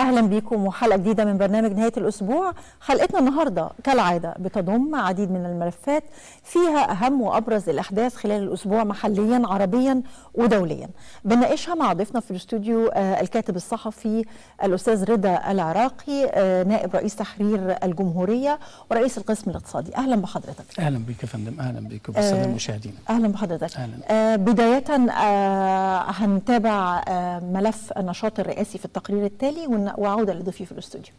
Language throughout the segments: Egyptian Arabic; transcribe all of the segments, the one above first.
اهلا بيكم وحلقه جديده من برنامج نهايه الاسبوع حلقتنا النهارده كالعاده بتضم عديد من الملفات فيها اهم وابرز الاحداث خلال الاسبوع محليا عربيا ودوليا بنناقشها مع ضيفنا في الاستوديو آه الكاتب الصحفي الاستاذ رضا العراقي آه نائب رئيس تحرير الجمهوريه ورئيس القسم الاقتصادي اهلا بحضرتك اهلا بك يا فندم اهلا بك وبالساده المشاهدين اهلا بحضرتك أهلاً. آه بدايه آه هنتابع آه ملف النشاط الرئاسي في التقرير التالي ون- وعوده لضيفي في الاستوديو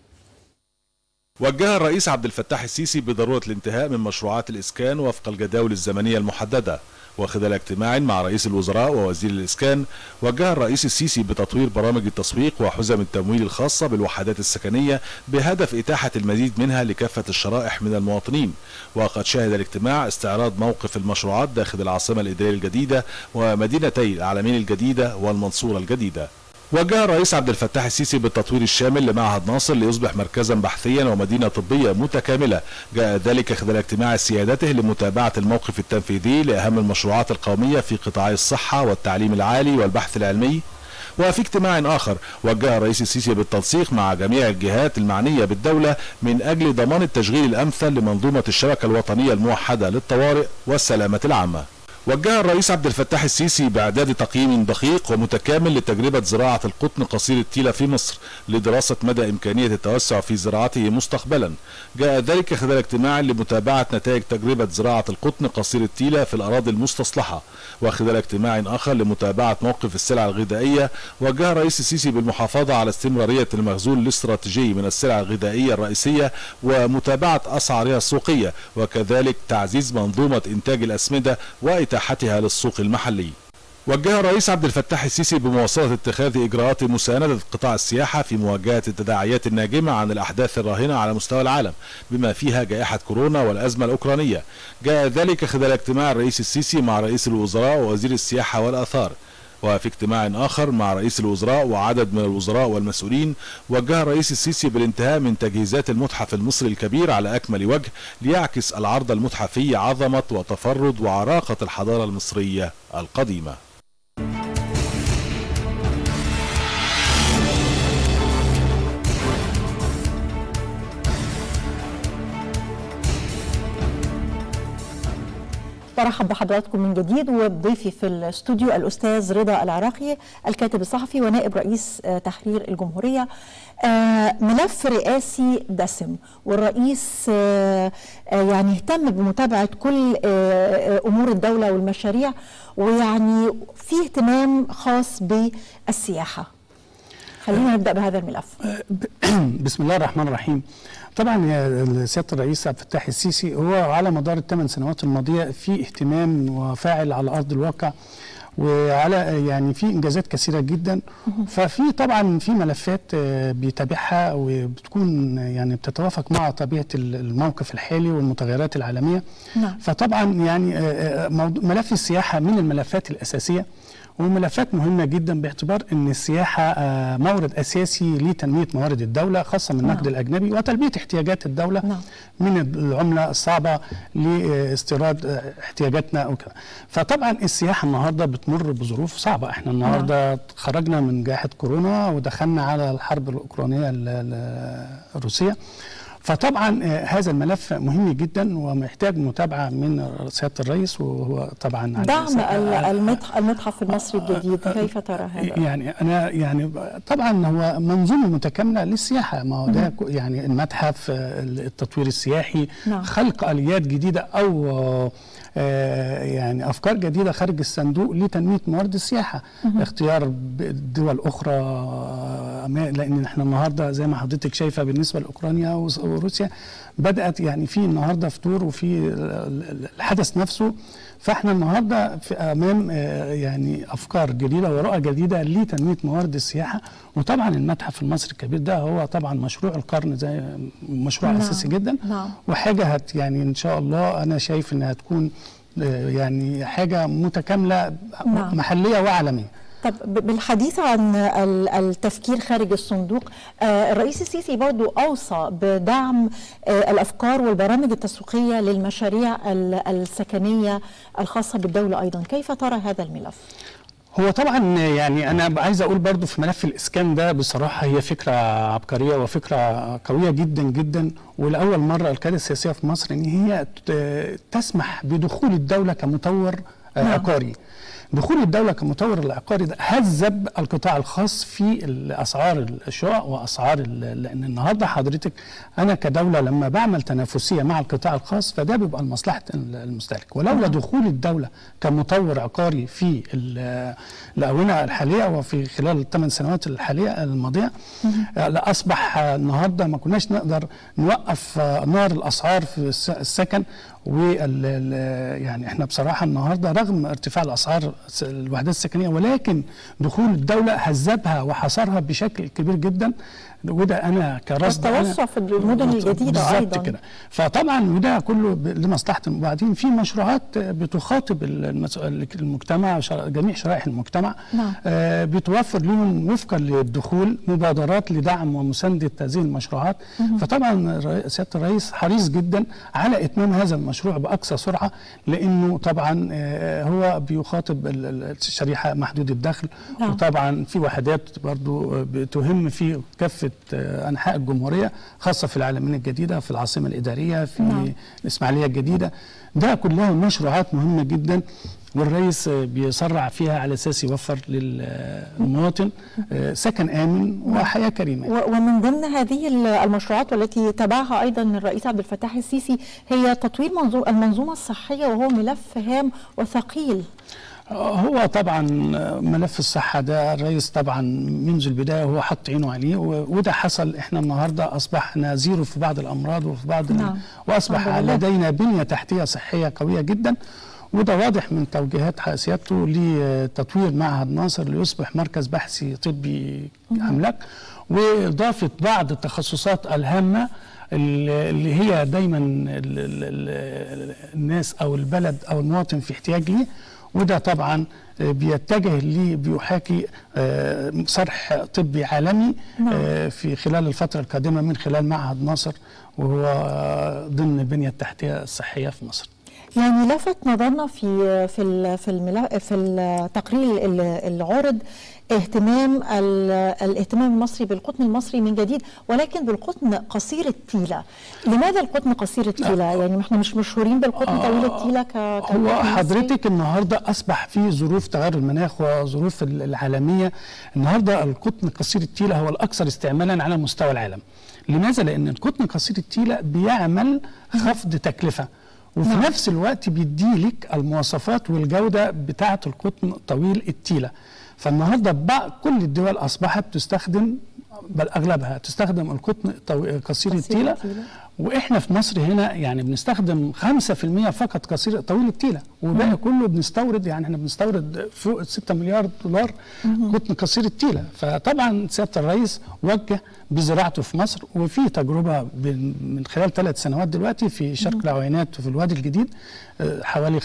وجه الرئيس عبد الفتاح السيسي بضرورة الانتهاء من مشروعات الإسكان وفق الجداول الزمنية المحددة وخلال اجتماع مع رئيس الوزراء ووزير الإسكان وجه الرئيس السيسي بتطوير برامج التسويق وحزم التمويل الخاصة بالوحدات السكنية بهدف إتاحة المزيد منها لكافة الشرائح من المواطنين وقد شهد الاجتماع استعراض موقف المشروعات داخل العاصمة الإدارية الجديدة ومدينتي العالمين الجديدة والمنصورة الجديدة وجه الرئيس عبد الفتاح السيسي بالتطوير الشامل لمعهد ناصر ليصبح مركزا بحثيا ومدينه طبيه متكامله جاء ذلك خلال اجتماع سيادته لمتابعه الموقف التنفيذي لاهم المشروعات القوميه في قطاعي الصحه والتعليم العالي والبحث العلمي وفي اجتماع آخر وجه الرئيس السيسي بالتنسيق مع جميع الجهات المعنية بالدولة من أجل ضمان التشغيل الأمثل لمنظومة الشبكة الوطنية الموحدة للطوارئ والسلامة العامة وجه الرئيس عبد الفتاح السيسي بإعداد تقييم دقيق ومتكامل لتجربة زراعة القطن قصير التيلة في مصر لدراسة مدى إمكانية التوسع في زراعته مستقبلا جاء ذلك خلال اجتماع لمتابعة نتائج تجربة زراعة القطن قصير التيلة في الأراضي المستصلحة وخلال اجتماع آخر لمتابعة موقف السلع الغذائية وجه الرئيس السيسي بالمحافظة على استمرارية المخزون الاستراتيجي من السلع الغذائية الرئيسية ومتابعة أسعارها السوقية وكذلك تعزيز منظومة إنتاج الأسمدة وإتاحتها للسوق المحلي وجه الرئيس عبد الفتاح السيسي بمواصلة اتخاذ إجراءات مساندة قطاع السياحة في مواجهة التداعيات الناجمة عن الأحداث الراهنة على مستوى العالم بما فيها جائحة كورونا والأزمة الأوكرانية جاء ذلك خلال اجتماع الرئيس السيسي مع رئيس الوزراء ووزير السياحة والآثار وفي اجتماع آخر مع رئيس الوزراء وعدد من الوزراء والمسؤولين وجه الرئيس السيسي بالانتهاء من تجهيزات المتحف المصري الكبير على أكمل وجه ليعكس العرض المتحفي عظمة وتفرد وعراقة الحضارة المصرية القديمة برحب بحضراتكم من جديد وبضيفي في الاستوديو الاستاذ رضا العراقي الكاتب الصحفي ونائب رئيس آه، تحرير الجمهوريه آه، ملف رئاسي دسم والرئيس آه، آه، يعني اهتم بمتابعه كل آه، آه، امور الدوله والمشاريع ويعني في اهتمام خاص بالسياحه خلينا نبدا بهذا الملف بسم الله الرحمن الرحيم طبعا يا سياده الرئيس عبد الفتاح السيسي هو على مدار الثمان سنوات الماضيه في اهتمام وفاعل على ارض الواقع وعلى يعني في انجازات كثيره جدا ففي طبعا في ملفات آه، بيتابعها وبتكون يعني بتتوافق مع طبيعه الموقف الحالي والمتغيرات العالميه نعم. فطبعا يعني آه، آه، موضوع- ملف السياحه من الملفات الاساسيه وملفات مهمه جدا باعتبار ان السياحه آه، مورد اساسي لتنميه موارد الدوله خاصه من النقد نعم. الاجنبي وتلبيه احتياجات الدوله نعم. من العمله الصعبه لاستيراد آه، احتياجاتنا وكذا فطبعا السياحه النهارده بتمر بظروف صعبه احنا النهارده خرجنا من جائحه كورونا ودخلنا على الحرب الاوكرانيه ال- ال- الروسيه فطبعا آه، هذا الملف مهم جدا ومحتاج متابعه من سياده الرئيس وهو طبعا على دعم أساس- ال- المتح- المتحف المصري الجديد كيف ترى هذا؟ يعني انا يعني طبعا هو منظومه متكامله للسياحه ما هو ده كو- يعني المتحف آه، التطوير السياحي نعم. خلق اليات جديده او آه، آه، يعني افكار جديده خارج الصندوق لتنميه موارد السياحه اختيار ب- دول اخرى آه، ما- لان احنا النهارده زي ما حضرتك شايفه بالنسبه لاوكرانيا وس- وروسيا بدات يعني في النهارده فتور وفي ال- ال- الحدث نفسه فاحنا النهارده في امام آه، يعني افكار جديده ورؤى جديده لتنميه موارد السياحه وطبعا المتحف المصري الكبير ده هو طبعا مشروع القرن زي مشروع نعم. اساسي جدا نعم. وحاجه هت يعني ان شاء الله انا شايف انها تكون آه، يعني حاجه متكامله نعم. محليه وعالميه طب ب- بالحديث عن ال- التفكير خارج الصندوق آه، الرئيس السيسي برضو أوصى بدعم آه، الأفكار والبرامج التسويقية للمشاريع ال- السكنية الخاصة بالدولة أيضا كيف ترى هذا الملف؟ هو طبعا يعني انا عايز اقول برضو في ملف الاسكان ده بصراحه هي فكره عبقريه وفكره قويه جدا جدا ولاول مره القياده السياسيه في مصر ان هي ت- تسمح بدخول الدوله كمطور آه، نعم. عقاري دخول الدوله كمطور العقاري ده هذب القطاع الخاص في اسعار الشقق واسعار ال- لان النهارده حضرتك انا كدوله لما بعمل تنافسيه مع القطاع الخاص فده بيبقى لمصلحه المستهلك ولولا دخول الدوله كمطور عقاري في ال- الاونه الحاليه وفي خلال الثمان سنوات الحاليه الماضيه آه، لاصبح آه، النهارده ما كناش نقدر نوقف آه، نار الاسعار في الس- السكن وال ال- يعني احنا بصراحه النهارده رغم ارتفاع الاسعار الس- الوحدات السكنيه ولكن دخول الدوله هزبها وحصرها بشكل كبير جدا وده انا كرصد أنا- والتوسع في المدن الجديدة بالظبط أيضاً. كده فطبعا وده كله ب- لمصلحه وبعدين في مشروعات بتخاطب المس- المجتمع شر- جميع شرائح المجتمع نعم. آه، بتوفر لهم وفقا للدخول مبادرات لدعم ومسانده هذه المشروعات فطبعا الرئي- سياده الرئيس حريص جدا على اتمام هذا المشروع باقصى سرعه لانه طبعا آه، هو بيخاطب ال- ال- الشريحه محدود الدخل نعم. وطبعا في وحدات برضو بتهم في كافه آه، انحاء الجمهوريه خاصه في العالمين الجديده في العاصمه الاداريه في نعم. الاسماعيليه الجديده ده كلها مشروعات مهمه جدا والرئيس آه، بيسرع فيها على اساس يوفر للمواطن آه، سكن امن وحياه كريمه و- ومن ضمن هذه ال- المشروعات والتي تبعها ايضا الرئيس عبد الفتاح السيسي هي تطوير منظو- المنظومه الصحيه وهو ملف هام وثقيل هو طبعا ملف الصحة ده الرئيس طبعا منذ البداية هو حط عينه عليه و- وده حصل احنا النهاردة أصبحنا زيرو في بعض الأمراض وفي بعض ال- نعم. وأصبح الحمد لله. لدينا بنية تحتية صحية قوية جدا وده واضح من توجيهات ح- سيادته لتطوير معهد ناصر ليصبح مركز بحثي طبي عملاق وإضافة بعض التخصصات الهامة اللي اللي هي دايما ال- ال- ال- الناس أو البلد أو المواطن في احتياج ليه وده طبعا آه، بيتجه لي بيحاكي آه، صرح طبي عالمي نعم. آه، في خلال الفترة القادمة من خلال معهد ناصر وهو آه، ضمن البنية التحتية الصحية في مصر يعني لفت نظرنا في في ال- في الملا- في التقرير ال- العارض اهتمام ال- الاهتمام المصري بالقطن المصري من جديد ولكن بالقطن قصير التيله لماذا القطن قصير التيله يعني احنا مش مشهورين بالقطن طويل التيله ك هو كالقطن المصري؟ حضرتك النهارده اصبح في ظروف تغير المناخ وظروف ال- العالميه النهارده القطن قصير التيله هو الاكثر استعمالا على مستوى العالم لماذا لان القطن قصير التيله بيعمل خفض تكلفه وفي نعم. نفس الوقت بيديلك المواصفات والجوده بتاعه القطن طويل التيله فالنهارده بقى كل الدول اصبحت تستخدم بل اغلبها تستخدم القطن طو- قصير التيله التيلة. واحنا في مصر هنا يعني بنستخدم 5% فقط قصير طويل التيله والباقي كله بنستورد يعني احنا بنستورد فوق 6 مليار دولار قطن قصير التيله فطبعا سياده الرئيس وجه بزراعته في مصر وفي تجربه بن- من خلال ثلاث سنوات دلوقتي في شرق العوينات وفي الوادي الجديد آه، حوالي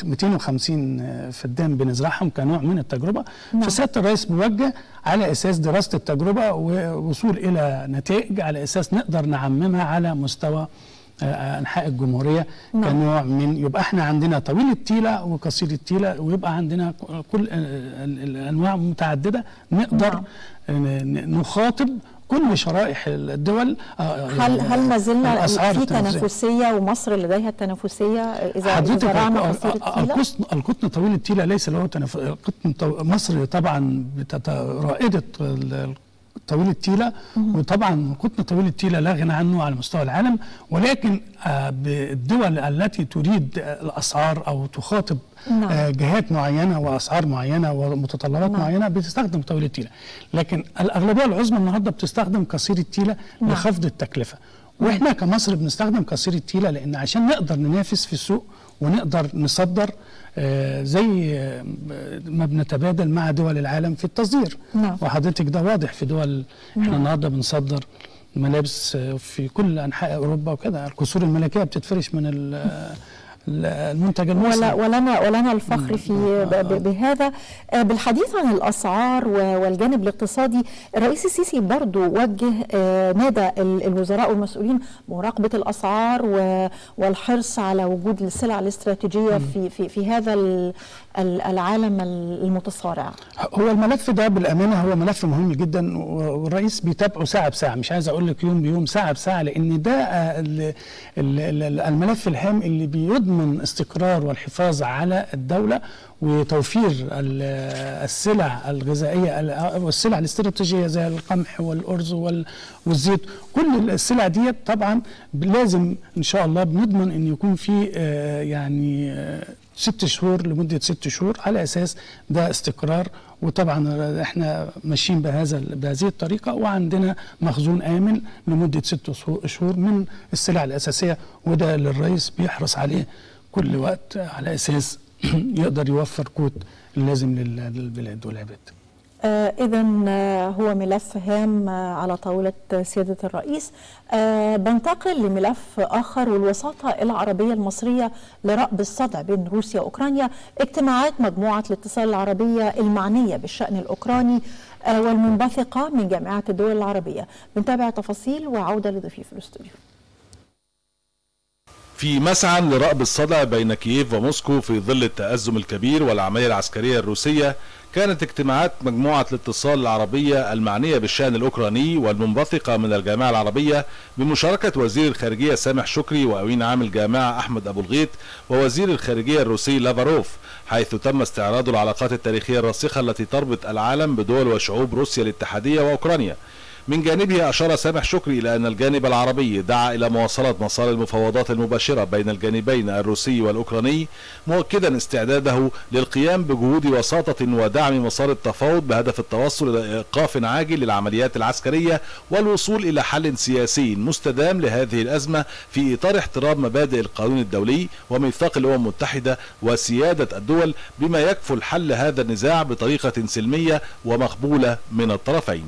250 فدان بنزرعهم كنوع من التجربه نعم. فسياده الرئيس بيوجه على اساس دراسه التجربه ووصول الى نتائج على اساس نقدر نعممها على مستوى آه، انحاء الجمهوريه نعم. كنوع من يبقى احنا عندنا طويل التيله وقصير التيله ويبقى عندنا كل آه، ال- الانواع متعدده نقدر نعم. آه، ن- نخاطب كل شرائح الدول آه، هل يعني هل ما زلنا الأسعار في التنافسية. تنافسيه ومصر لديها التنافسيه اذا حضرتك زرعنا ال- قصير ال- التيله القطن القطن طويل التيله ليس له تنف... القطن طو... مصر طبعا بتت... رائده ال- طويل التيله وطبعا قطن طويل التيله لا غنى عنه على مستوى العالم ولكن آه، بالدول التي تريد آه، الاسعار او تخاطب نعم. آه، جهات معينه واسعار معينه ومتطلبات نعم. معينه بتستخدم طويل التيله لكن الاغلبيه العظمى النهارده بتستخدم قصير التيله نعم. لخفض التكلفه واحنا كمصر بنستخدم قصير التيله لان عشان نقدر ننافس في السوق ونقدر نصدر آه، زي آه، ما بنتبادل مع دول العالم في التصدير نعم. وحضرتك ده واضح في دول احنا النهارده بنصدر ملابس آه، في كل انحاء اوروبا وكده القصور الملكيه بتتفرش من ال- ال- المنتج المصري ولا ولنا ولنا الفخر في ب- ب- بهذا آه، بالحديث عن الاسعار و- والجانب الاقتصادي الرئيس السيسي برضو وجه آه، نادى ال- الوزراء والمسؤولين مراقبه الاسعار و- والحرص على وجود السلع الاستراتيجيه في في في هذا ال- العالم المتصارع هو الملف ده بالامانه هو ملف مهم جدا والرئيس بيتابعه ساعه بساعه مش عايز اقول لك يوم بيوم ساعه بساعه لان ده الملف الهام اللي بيضمن استقرار والحفاظ على الدوله وتوفير السلع الغذائيه والسلع الاستراتيجيه زي القمح والارز والزيت كل السلع دي طبعا لازم ان شاء الله بنضمن ان يكون في يعني ست شهور لمده ست شهور على اساس ده استقرار وطبعا احنا ماشيين بهذا بهذه الطريقه وعندنا مخزون امن لمده ست شهور من السلع الاساسيه وده اللي الرئيس بيحرص عليه كل وقت على اساس يقدر يوفر قوت اللازم للبلاد والعباد. آه إذا هو ملف هام على طاولة سيادة الرئيس آه بنتقل لملف آخر والوساطة العربية المصرية لرأب الصدع بين روسيا وأوكرانيا اجتماعات مجموعة الاتصال العربية المعنية بالشأن الأوكراني آه والمنبثقة من جامعة الدول العربية بنتابع تفاصيل وعودة لضيفي في الاستوديو في مسعى لرأب الصدع بين كييف وموسكو في ظل التأزم الكبير والعملية العسكرية الروسية كانت اجتماعات مجموعة الاتصال العربية المعنية بالشأن الأوكراني والمنبثقة من الجامعة العربية بمشاركة وزير الخارجية سامح شكري وأمين عام الجامعة أحمد أبو الغيط ووزير الخارجية الروسي لافاروف حيث تم استعراض العلاقات التاريخية الراسخة التي تربط العالم بدول وشعوب روسيا الاتحادية وأوكرانيا من جانبه أشار سامح شكري إلى أن الجانب العربي دعا إلى مواصلة مسار المفاوضات المباشرة بين الجانبين الروسي والأوكراني مؤكدا استعداده للقيام بجهود وساطة ودعم مسار التفاوض بهدف التوصل إلى إيقاف عاجل للعمليات العسكرية والوصول إلى حل سياسي مستدام لهذه الأزمة في إطار احترام مبادئ القانون الدولي وميثاق الأمم المتحدة وسيادة الدول بما يكفل حل هذا النزاع بطريقة سلمية ومقبولة من الطرفين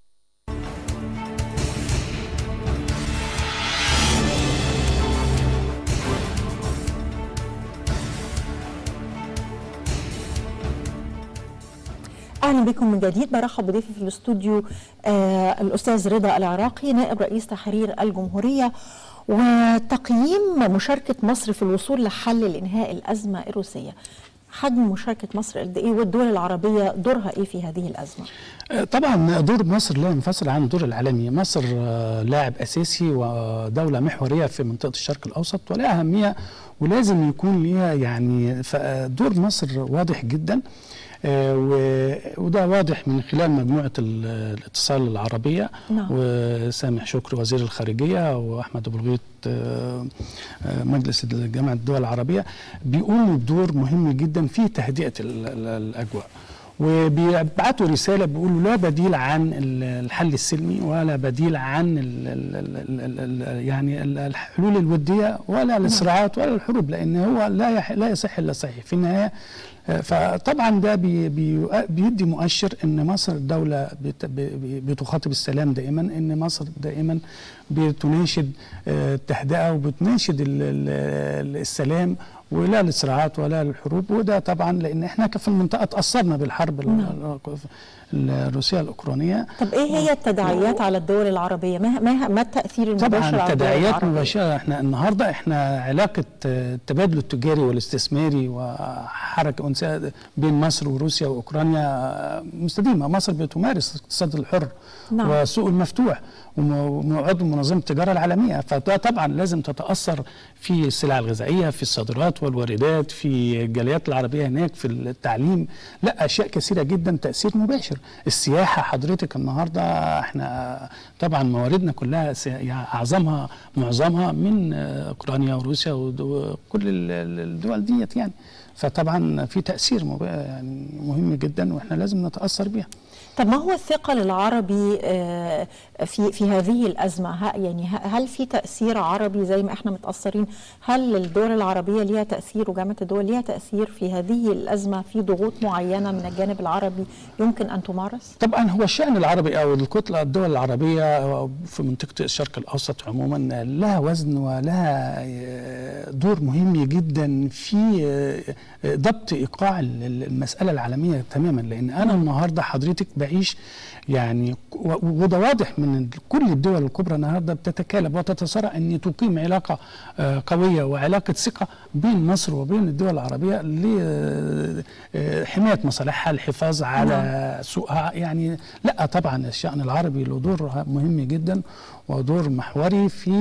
اهلا بكم من جديد برحب بضيفي في الاستوديو آه الاستاذ رضا العراقي نائب رئيس تحرير الجمهوريه وتقييم مشاركه مصر في الوصول لحل لانهاء الازمه الروسيه حجم مشاركه مصر قد ايه والدول العربيه دورها ايه في هذه الازمه؟ طبعا دور مصر لا ينفصل عن الدور العالمي، مصر لاعب اساسي ودوله محوريه في منطقه الشرق الاوسط ولها اهميه ولازم يكون ليها يعني دور مصر واضح جدا آه وده واضح من خلال مجموعة الاتصال العربية نعم. وسامح شكري وزير الخارجية وأحمد أبو الغيط آه مجلس جامعة الدول العربية بيقوموا بدور مهم جدا في تهدئة الأجواء وبيبعتوا رساله بيقولوا لا بديل عن الحل السلمي ولا بديل عن ال ال ال يعني الحلول الوديه ولا الصراعات ولا الحروب لان هو لا لا يصح الا صحيح في النهايه فطبعا ده بي بي بيدي مؤشر ان مصر دوله بتخاطب السلام دائما ان مصر دائما بتناشد التهدئه وبتناشد السلام ولا الصراعات ولا الحروب وده طبعا لان احنا في المنطقه تاثرنا بالحرب الروسيه الاوكرانيه طب ايه هي التداعيات على الدول العربيه ما ما, ما التاثير المباشر طبعا التداعيات مباشره احنا النهارده احنا علاقه التبادل التجاري والاستثماري وحركه انثى بين مصر وروسيا واوكرانيا مستديمه مصر بتمارس الاقتصاد الحر نعم. والسوق المفتوح وعضو منظمه التجاره العالميه فده طبعا لازم تتاثر في السلع الغذائيه في الصادرات والواردات في الجاليات العربيه هناك في التعليم لا اشياء كثيره جدا تاثير مباشر السياحه حضرتك النهارده احنا طبعا مواردنا كلها يعني اعظمها معظمها من اوكرانيا وروسيا وكل الدول ديت يعني فطبعا في تاثير يعني مهم جدا واحنا لازم نتاثر بيها طب ما هو الثقل العربي في في هذه الازمه يعني هل في تاثير عربي زي ما احنا متاثرين هل الدول العربيه ليها تاثير وجامعه الدول ليها تاثير في هذه الازمه في ضغوط معينه من الجانب العربي يمكن ان تمارس طبعا هو الشان العربي او الكتله الدول العربيه في منطقه الشرق الاوسط عموما لها وزن ولها دور مهم جدا في ضبط ايقاع المساله العالميه تماما لان انا النهارده حضرتك بعيش يعني وده واضح من كل الدول الكبرى النهارده بتتكالب وتتصارع ان تقيم علاقه قويه وعلاقه ثقه بين مصر وبين الدول العربيه لحمايه مصالحها الحفاظ على سوقها يعني لا طبعا الشان العربي له دور مهم جدا ودور محوري في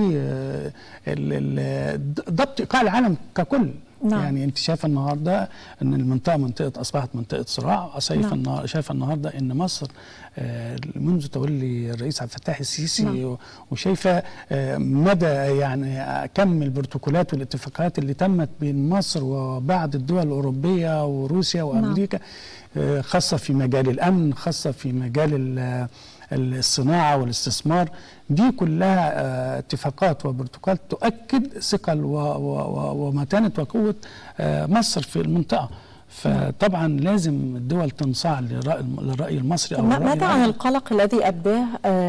ضبط ايقاع العالم ككل نعم. يعني انت شايفه النهارده ان المنطقه منطقه اصبحت منطقه صراع شايفه نعم. شايفه النهارده ان مصر منذ تولي الرئيس عبد الفتاح السيسي نعم. وشايفه مدى يعني كم البروتوكولات والاتفاقات اللي تمت بين مصر وبعض الدول الاوروبيه وروسيا وامريكا نعم. خاصه في مجال الامن خاصه في مجال الصناعه والاستثمار دي كلها اتفاقات وبروتوكولات تؤكد ثقل ومتانه وقوه مصر في المنطقه فطبعا لازم الدول تنصاع للرأي المصري أو ماذا عن القلق الذي أبداه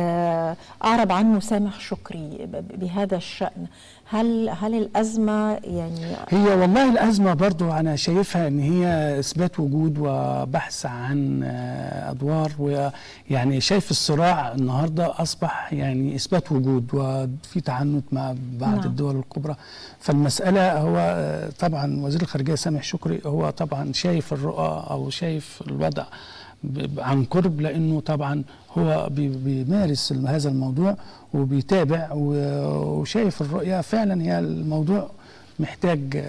أعرب عنه سامح شكري بهذا الشأن هل هل الأزمة يعني هي والله الأزمة برضو أنا شايفها أن هي إثبات وجود وبحث عن أدوار ويعني شايف الصراع النهاردة أصبح يعني إثبات وجود وفي تعنت مع بعض نعم. الدول الكبرى فالمسألة هو طبعا وزير الخارجية سامح شكري هو طبعا شايف الرؤى أو شايف الوضع عن قرب لانه طبعا هو بيمارس هذا الموضوع وبيتابع وشايف الرؤيه فعلا هي الموضوع محتاج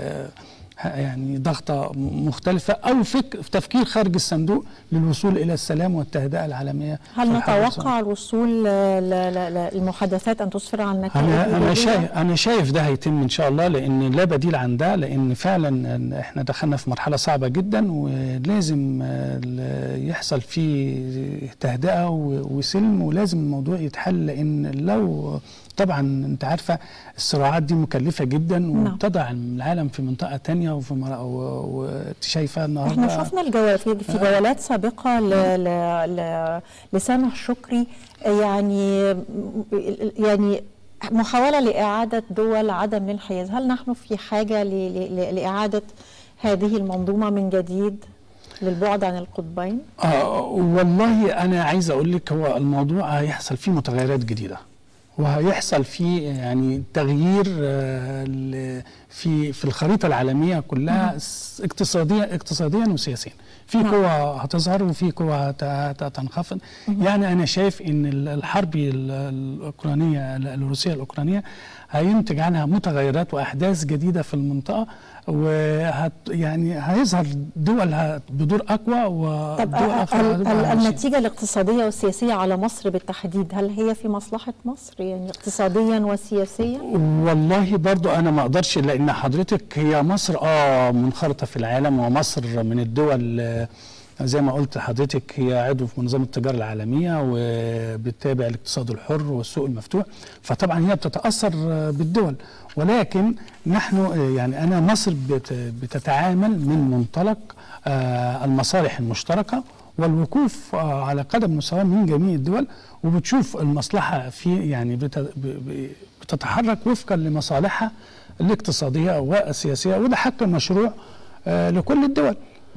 يعني ضغطة مختلفة أو فك تفكير خارج الصندوق للوصول إلى السلام والتهدئة العالمية هل نتوقع الوصول للمحادثات أن تسفر عن نتائج أنا أنا شايف أنا شايف ده هيتم إن شاء الله لأن لا بديل عن ده لأن فعلا إحنا دخلنا في مرحلة صعبة جدا ولازم يحصل فيه تهدئة وسلم ولازم الموضوع يتحل لأن لو طبعا انت عارفه الصراعات دي مكلفه جدا وبتضع العالم في منطقه تانية وفي مر... وانت شايفه النهارده احنا شفنا الجو... في, في جولات سابقه ل... ل... ل... لسامح شكري يعني يعني محاوله لاعاده دول عدم الانحياز هل نحن في حاجه ل... ل... لاعاده هذه المنظومه من جديد للبعد عن القطبين؟ آه والله انا عايز اقول لك هو الموضوع هيحصل فيه متغيرات جديده وهيحصل فيه يعني تغيير في في الخريطه العالميه كلها اقتصاديا اقتصاديا وسياسيا في قوى هتظهر وفي قوى هتنخفض يعني انا شايف ان الحرب الاوكرانيه الروسيه الاوكرانيه هينتج عنها متغيرات واحداث جديده في المنطقه وهت يعني هيظهر دول بدور اقوى ودول اخرى النتيجه الاقتصاديه والسياسيه على مصر بالتحديد هل هي في مصلحه مصر يعني اقتصاديا وسياسيا؟ والله برضو انا ما اقدرش لان حضرتك هي مصر اه منخرطه في العالم ومصر من الدول زي ما قلت لحضرتك هي عضو في منظمه التجاره العالميه وبتتابع الاقتصاد الحر والسوق المفتوح فطبعا هي بتتاثر بالدول ولكن نحن يعني انا مصر بتتعامل من منطلق المصالح المشتركه والوقوف على قدم مساواه من جميع الدول وبتشوف المصلحه في يعني بتتحرك وفقا لمصالحها الاقتصاديه والسياسيه وده حق مشروع لكل الدول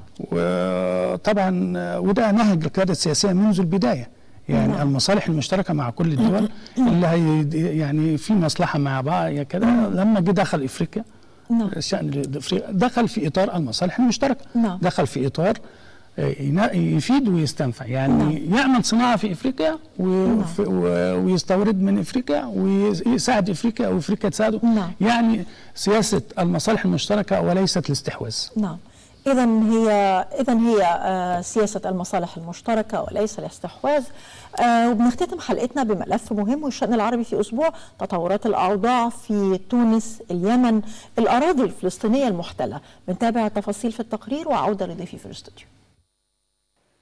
وطبعا وده نهج القياده السياسيه منذ البدايه يعني نعم. المصالح المشتركه مع كل الدول اللي هي يعني في مصلحه مع بعض كده لما جه دخل افريقيا نعم. الشان دخل في اطار المصالح المشتركه نعم. دخل في اطار يفيد ويستنفع يعني نعم. يعمل صناعه في افريقيا نعم. ويستورد من افريقيا ويساعد افريقيا او افريقيا تساعده نعم. يعني سياسه المصالح المشتركه وليست الاستحواذ نعم اذا هي اذا هي آه سياسه المصالح المشتركه وليس الاستحواذ آه وبنختتم حلقتنا بملف مهم والشان العربي في اسبوع تطورات الاوضاع في تونس اليمن الاراضي الفلسطينيه المحتله بنتابع التفاصيل في التقرير وعوده لضيفي في الاستوديو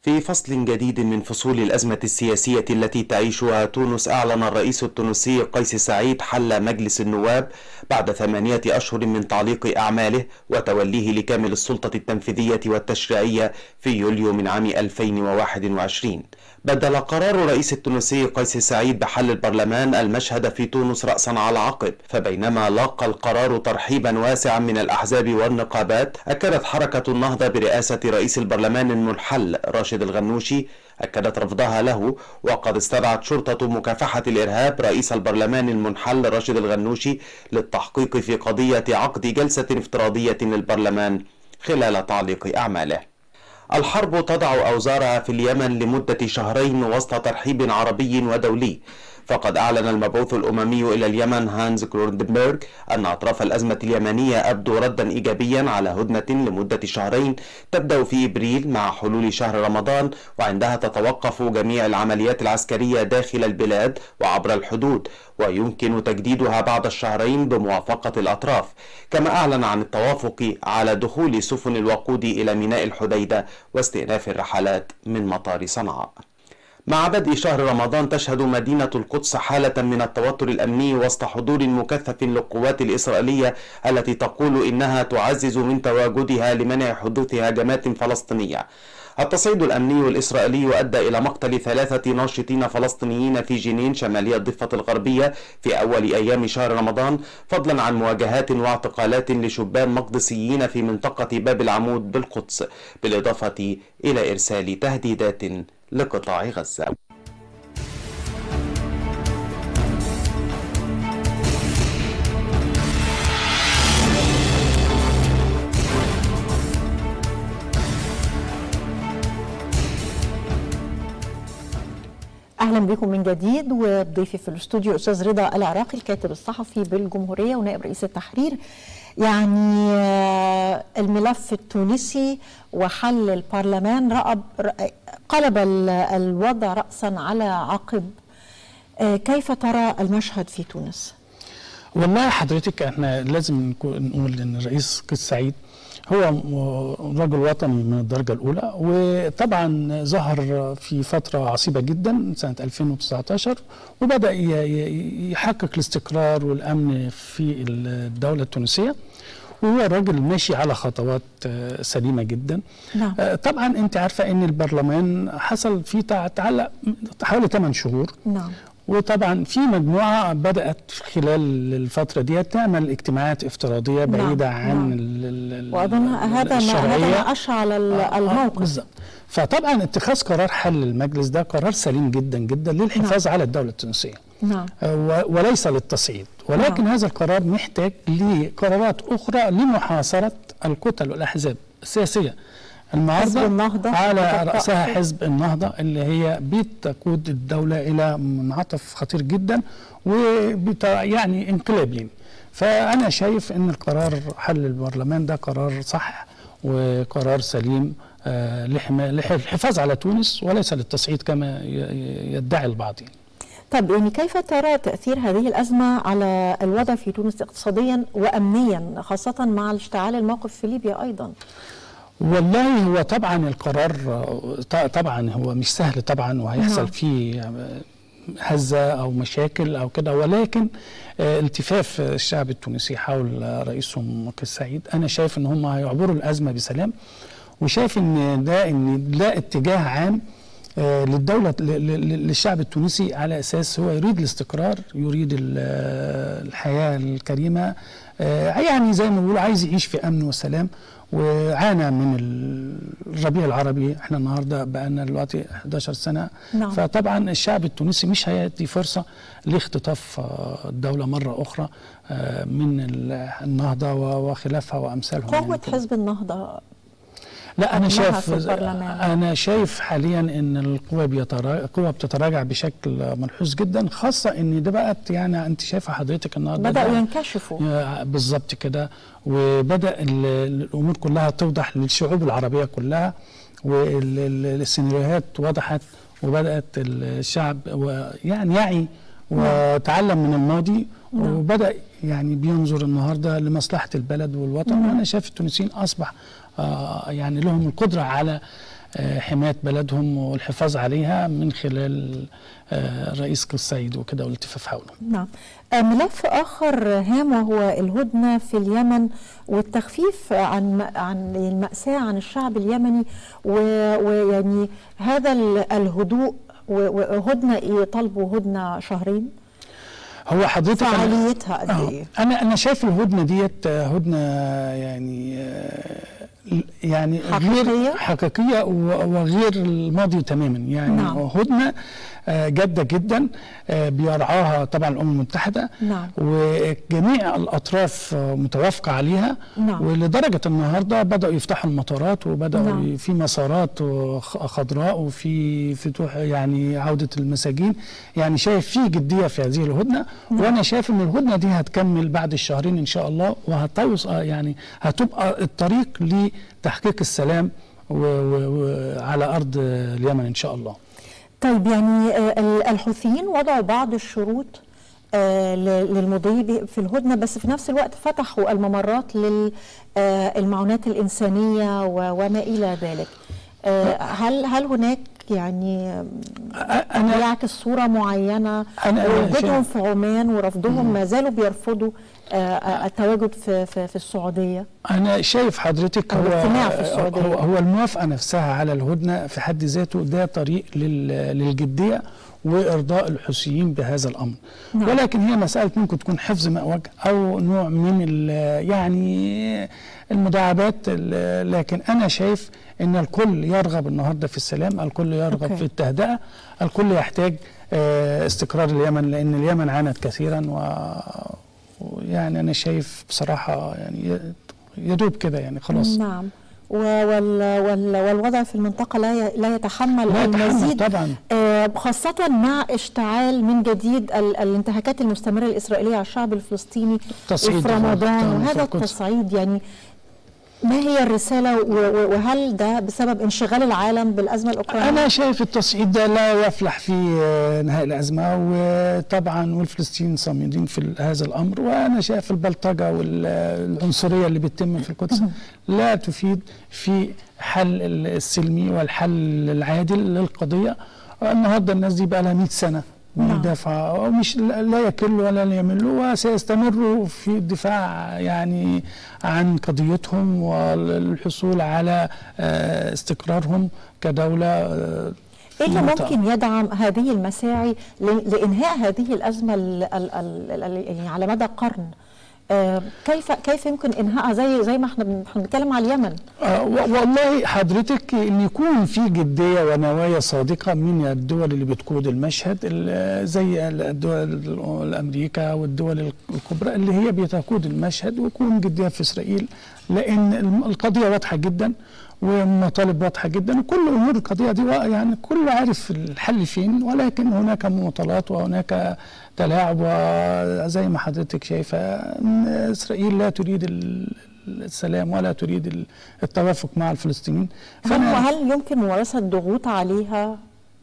في فصل جديد من فصول الأزمة السياسية التي تعيشها تونس أعلن الرئيس التونسي قيس سعيد حل مجلس النواب بعد ثمانية أشهر من تعليق أعماله وتوليه لكامل السلطة التنفيذية والتشريعية في يوليو من عام 2021 بدل قرار الرئيس التونسي قيس سعيد بحل البرلمان المشهد في تونس رأسا على عقب فبينما لاقى القرار ترحيبا واسعا من الأحزاب والنقابات أكدت حركة النهضة برئاسة رئيس البرلمان المنحل راشد الغنوشي أكدت رفضها له وقد استدعت شرطة مكافحة الإرهاب رئيس البرلمان المنحل راشد الغنوشي للتحقيق في قضية عقد جلسة افتراضية للبرلمان خلال تعليق أعماله الحرب تضع أوزارها في اليمن لمدة شهرين وسط ترحيب عربي ودولي فقد أعلن المبعوث الأممي إلى اليمن هانز كروندنبرغ أن أطراف الأزمة اليمنية أبدوا ردا إيجابيا على هدنة لمدة شهرين تبدأ في إبريل مع حلول شهر رمضان وعندها تتوقف جميع العمليات العسكرية داخل البلاد وعبر الحدود ويمكن تجديدها بعد الشهرين بموافقة الأطراف كما أعلن عن التوافق على دخول سفن الوقود إلى ميناء الحديدة واستئناف الرحلات من مطار صنعاء مع بدء شهر رمضان تشهد مدينة القدس حالة من التوتر الأمني وسط حضور مكثف للقوات الإسرائيلية التي تقول إنها تعزز من تواجدها لمنع حدوث هجمات فلسطينية التصعيد الأمني الإسرائيلي أدى إلى مقتل ثلاثة ناشطين فلسطينيين في جنين شمالية الضفة الغربية في أول أيام شهر رمضان فضلا عن مواجهات واعتقالات لشبان مقدسيين في منطقة باب العمود بالقدس بالإضافة إلى إرسال تهديدات لقطاع غزة اهلا بكم من جديد وضيفي في الاستوديو استاذ رضا العراقي الكاتب الصحفي بالجمهوريه ونائب رئيس التحرير يعني الملف التونسي وحل البرلمان رأب قلب الوضع رأسا على عقب كيف ترى المشهد في تونس؟ والله حضرتك احنا لازم نقول ان الرئيس قيس سعيد هو رجل وطني من الدرجة الأولى وطبعا ظهر في فترة عصيبة جدا سنة 2019 وبدأ يحقق الاستقرار والأمن في الدولة التونسية وهو راجل ماشي على خطوات سليمه جدا نعم. طبعا انت عارفه ان البرلمان حصل فيه تعلق حوالي 8 شهور نعم وطبعا في مجموعه بدات خلال الفتره دي تعمل اجتماعات افتراضيه بعيده نعم. عن نعم. واظن هذا ما هذا ما اشعل الموقف بالظبط فطبعا اتخاذ قرار حل المجلس ده قرار سليم جدا جدا للحفاظ نعم. على الدوله التونسيه نعم وليس للتصعيد ولكن نعم. هذا القرار محتاج لقرارات اخرى لمحاصره الكتل والاحزاب السياسيه المعارضه حزب النهضة على راسها حزب النهضه اللي هي بتقود الدوله الى منعطف خطير جدا وبت يعني انقلاب يعني فانا شايف ان القرار حل البرلمان ده قرار صح وقرار سليم آه للحفاظ على تونس وليس للتصعيد كما يدعي البعض يعني. طب يعني كيف ترى تأثير هذه الأزمة على الوضع في تونس اقتصاديا وأمنيا خاصة مع اشتعال الموقف في ليبيا أيضا والله هو طبعا القرار طبعا هو مش سهل طبعا وهيحصل نعم. فيه هزة أو مشاكل أو كده ولكن التفاف الشعب التونسي حول رئيسهم قيس سعيد أنا شايف إن هم هيعبروا الأزمة بسلام وشايف إن ده إن ده اتجاه عام للدولة للشعب التونسي على أساس هو يريد الاستقرار يريد الحياة الكريمة يعني زي ما بيقولوا عايز يعيش في أمن وسلام وعانى من الربيع العربي احنا النهارده بقى لنا دلوقتي 11 سنه نعم. فطبعا الشعب التونسي مش هيدي فرصه لاختطاف الدوله مره اخرى من النهضه وخلافها وامثالهم قوه يعني حزب النهضه لا انا أمها شايف في البرلمان. انا شايف حاليا ان القوى بيتراجع القوى بتتراجع بشكل ملحوظ جدا خاصه ان ده بقت يعني انت شايفه حضرتك النهارده بداوا ده- ينكشفوا آه، بالظبط كده وبدا ال- الامور كلها توضح للشعوب العربيه كلها والسيناريوهات وضحت وبدات الشعب و- يعني يعي وتعلم من الماضي نعم. وبدا يعني بينظر النهارده لمصلحه البلد والوطن وانا شايف التونسيين اصبح آه، يعني لهم القدره على آه، حمايه بلدهم والحفاظ عليها من خلال آه، الرئيس قيس سعيد وكده والالتفاف حوله نعم آه، ملف آخر هام وهو الهدنة في اليمن والتخفيف عن عن المأساة عن الشعب اليمني و- ويعني هذا ال- الهدوء و- وهدنة إيه طلبوا هدنة شهرين هو حضرتك أنا- فعاليتها قد آه، إيه؟ انا انا شايف الهدنه ديت آه، هدنه يعني آه، يعني حقيقية؟ غير حقيقيه و- وغير الماضي تماما يعني نعم. هدنه آه، جاده جدا آه، بيرعاها طبعا الامم المتحده نعم. وجميع الاطراف آه، متوافقه عليها نعم. ولدرجه النهارده بداوا يفتحوا المطارات وبداوا نعم. في مسارات خ- خضراء وفي فتوح يعني عوده المساجين يعني شايف في جديه في هذه الهدنه وانا شايف ان الهدنه دي هتكمل بعد الشهرين ان شاء الله وهتوصل يعني هتبقى الطريق لتحقيق السلام وعلى ارض اليمن ان شاء الله طيب يعني آه، ال- الحوثيين وضعوا بعض الشروط آه، ل- للمضي ب- في الهدنة بس في نفس الوقت فتحوا الممرات للمعونات الإنسانية و- وما إلى ذلك آه، هل هل هناك يعني انا يعكس صورة معينة أنا- أنا وجودهم شايف- في عمان ورفضهم ما زالوا بيرفضوا آه، آه، التواجد في في في السعودية انا شايف حضرتك أو هو الاجتماع في السعودية. هو, هو الموافقه نفسها على الهدنه في حد ذاته ده طريق لل- للجديه وارضاء الحوثيين بهذا الامر نعم. ولكن هي مساله ممكن تكون حفظ مأوج او نوع من ال- يعني المداعبات ال- لكن انا شايف ان الكل يرغب النهارده في السلام الكل يرغب أوكي. في التهدئه الكل يحتاج آه، استقرار اليمن لان اليمن عانت كثيرا و- ويعني انا شايف بصراحه يعني يدوب كده يعني خلاص نعم و- وال وال والوضع في المنطقة لا ي- لا يتحمل لا يتحمل المزيد طبعا آه، خاصة مع اشتعال من جديد ال- الانتهاكات المستمرة الإسرائيلية على الشعب الفلسطيني تصعيد في رمضان طبعاً في وهذا القدس. التصعيد يعني ما هي الرسالة و- و- وهل ده بسبب انشغال العالم بالأزمة الأوكرانية؟ انا شايف التصعيد ده لا يفلح في آه، انهاء الازمه وطبعا والفلسطينيين صامدين في ال- هذا الامر وانا شايف البلطجه والعنصريه اللي بتتم في القدس لا تفيد في حل السلمي والحل العادل للقضيه النهارده الناس دي بقى لها 100 سنه نعم. بيدافع ومش لا يكل ولا يمل وسيستمروا في الدفاع يعني عن قضيتهم والحصول على آه، استقرارهم كدولة آه، ايه اللي منطقة. ممكن يدعم هذه المساعي ل- لانهاء هذه الازمه ال ال ال ال يعني على مدى قرن آه كيف كيف يمكن انهائها زي زي ما احنا بن- احنا بنتكلم على اليمن آه، و- والله حضرتك ان يكون في جديه ونوايا صادقه من الدول اللي بتقود المشهد ال- زي ال- الدول ال- الامريكا والدول الكبرى اللي هي بتقود المشهد ويكون جديه في اسرائيل لان الم- القضيه واضحه جدا ومطالب واضحه جدا وكل امور القضيه دي وا- يعني كله عارف الحل فين ولكن هناك مماطلات وهناك تلاعب وزي ما حضرتك شايفه ان اسرائيل لا تريد ال- السلام ولا تريد ال- التوافق مع الفلسطينيين هل هل يمكن ممارسه ضغوط عليها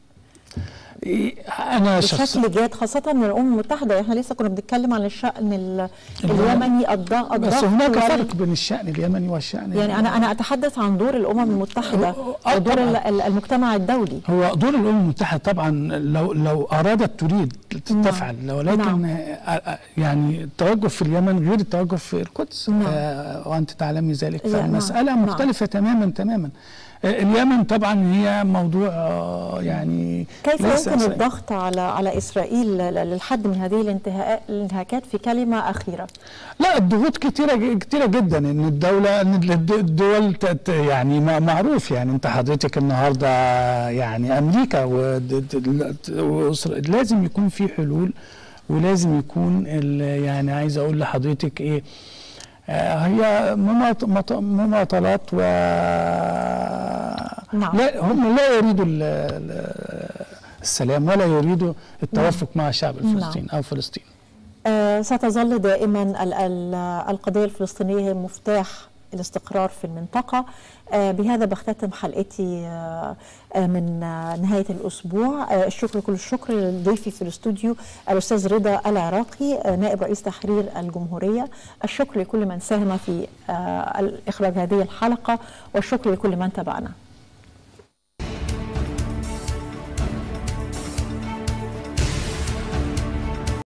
انا شخصيا بشكل جاد خاصه من الامم المتحده احنا لسه كنا بنتكلم عن الشان ال- اليمن. اليمني الضغط بس الضغط هناك وال- فرق بين الشأن اليمني والشأن يعني انا انا اتحدث عن دور الامم المتحده آه، ودور طبعاً. ال- ال- المجتمع الدولي هو دور الامم المتحده طبعا لو لو ارادت تريد تفعل ولكن نعم. آه، آه، يعني التوجه في اليمن غير التوجه في القدس نعم. آه، وانت تعلمي ذلك لا، نعم. فالمساله نعم. مختلفه تماما تماما آه، اليمن طبعا هي موضوع آه، يعني كيف ليس يمكن سهل. الضغط على على اسرائيل ل- للحد من هذه الانتهاء الانتهاكات في كلمه اخيره؟ لا الضغوط كتيرة كتيرة جدا ان الدولة ان الد- الدول ت- ت- يعني ما- معروف يعني انت حضرتك النهارده يعني امريكا ود- د- وإسرائيل لازم يكون في حلول ولازم يكون ال- يعني عايز اقول لحضرتك ايه آه، هي مماط- مط- مماطلات و نعم. لا هم لا يريدوا ال- ال- السلام ولا يريدوا التوافق مع الشعب الفلسطيني او فلسطين آه، ستظل دائما ال- ال- القضيه الفلسطينيه هي مفتاح الاستقرار في المنطقه آه، بهذا بختتم حلقتي آه، آه، من آه، نهايه الاسبوع آه، الشكر كل الشكر لضيفي في الاستوديو الاستاذ رضا العراقي آه، نائب رئيس تحرير الجمهوريه الشكر لكل من ساهم في آه، اخراج هذه الحلقه والشكر لكل من تابعنا